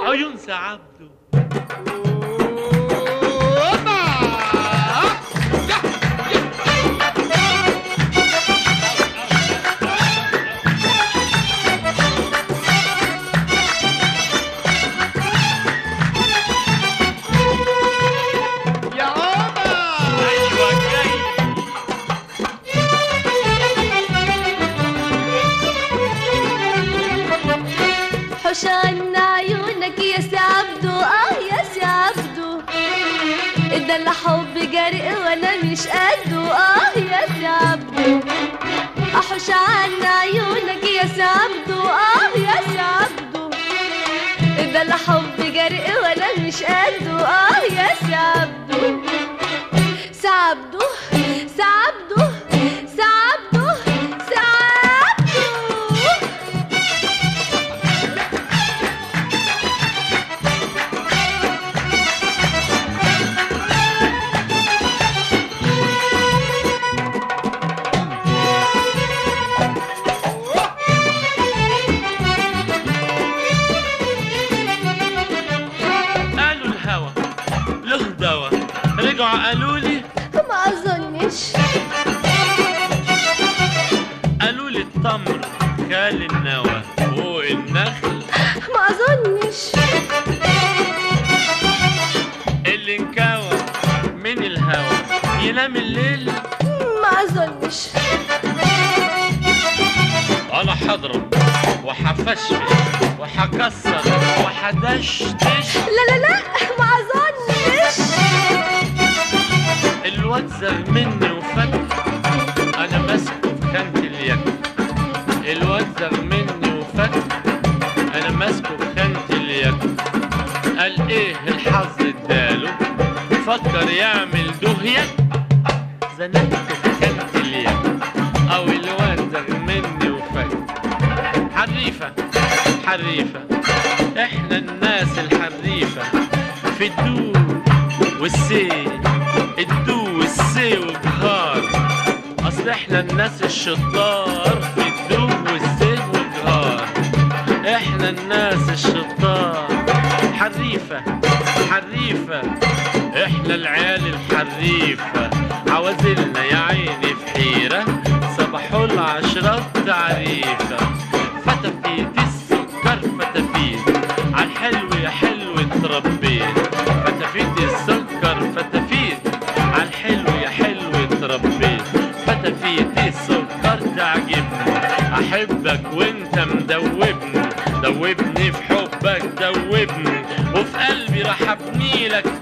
عيون سعبده يا عمر ايوه جاي حوش عنا عيونك يا سي عبدو اه يا سي عبدو ده اللي حب جري وانا مش قده اه يا سي عبدو احوش عنا عيونك يا سي عبدو اه يا سي عبدو ده اللي حب جري وانا مش قده اه يا سي عبدو سي عبدو سي عبدو سي عبدو سي عبدو قالوا الهوى له دوا رجعوا قالوا لي ما اظنش قالوا لي التمر خال النوى فوق النخل ما اظنش اللي انكوى من الهوى ينام الليل ما اظنش انا هضرب وحفشفش وحكسر وحدشتش لا لا لا ما اظنش الواد زغ مني وفك انا ماسكه في خانة اليد الواد زغ مني وفك انا ماسكه في خانة اليد قال ايه الحظ اداله فكر يعمل دهية زنقته في خانة اليد او الواد زغ مني وفك حريفة حريفة احنا الناس الحريفة في الدو والسي الدو والسي وجهار اصل احنا الناس الشطار في الدو والسي وجهار احنا الناس الشطار حريفة حريفة احنا العيال الحريفة عوازلنا يا عيني في حيرة صبحوا العشرة تعريفة فتفيت السكر فتفيت عالحلو يا حلو اتربيت فتفيت السكر فتفيت عالحلو يا حلو اتربيت فتفيت السكر تعجبني احبك وانت مدوبني دوبني في حبك دوبني وفي قلبي راح ابني لك